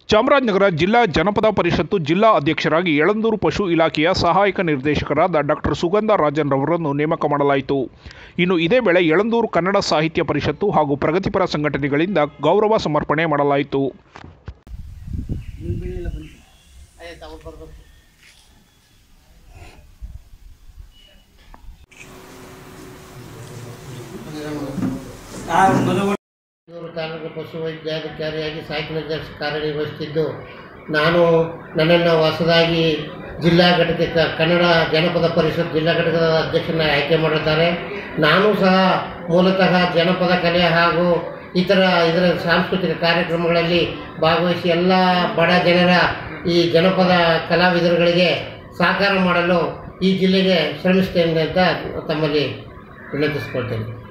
ಚಾಮರಾಜನಗರ ಜಿಲ್ಲಾ ಜನಪದ ಪರಿಷತ್ತು ಜಿಲ್ಲಾ ಅಧ್ಯಕ್ಷರಾಗಿ ಯಳಂದೂರು ಪಶು ಇಲಾಖೆಯ ಸಹಾಯಕ ನಿರ್ದೇಶಕರಾದ ಡಾಕ್ಟರ್ ಸುಗಂಧ ರಾಜನ್ ರವರನ್ನು ನೇಮಕ ಮಾಡಲಾಯಿತು ಇನ್ನು ಇದೇ ವೇಳೆ ಯಳಂದೂರು ಕನ್ನಡ ಸಾಹಿತ್ಯ ಪರಿಷತ್ತು ಹಾಗೂ ಪ್ರಗತಿಪರ ಸಂಘಟನೆಗಳಿಂದ ಗೌರವ ಸಮರ್ಪಣೆ ಮಾಡಲಾಯಿತು ಇವರು ತಾಲೂಕು ಪಶು ವೈದ್ಯಾಧಿಕಾರಿಯಾಗಿ ಸಹಾಯಕ ನಿರ್ದೇಶಕ ಕಾರ್ಯನಿರ್ವಹಿಸುತ್ತಿದ್ದು ನಾನು ನನ್ನನ್ನು ಹೊಸದಾಗಿ ಜಿಲ್ಲಾ ಘಟಕ ಕನ್ನಡ ಜನಪದ ಪರಿಷತ್ ಜಿಲ್ಲಾ ಘಟಕದ ಅಧ್ಯಕ್ಷನ ಆಯ್ಕೆ ಮಾಡಿದ್ದಾರೆ ನಾನು ಸಹ ಮೂಲತಃ ಜನಪದ ಕಲೆ ಹಾಗೂ ಇತರ ಇದರ ಸಾಂಸ್ಕೃತಿಕ ಕಾರ್ಯಕ್ರಮಗಳಲ್ಲಿ ಭಾಗವಹಿಸಿ ಎಲ್ಲ ಬಡ ಜನರ ಈ ಜನಪದ ಕಲಾವಿದರುಗಳಿಗೆ ಸಹಕಾರ ಮಾಡಲು ಈ ಜಿಲ್ಲೆಗೆ ಶ್ರಮಿಸ್ತೇನೆ ಅಂತ ತಮ್ಮಲ್ಲಿ ವಿನಂತಿಸ್ಕೊಳ್ತೇನೆ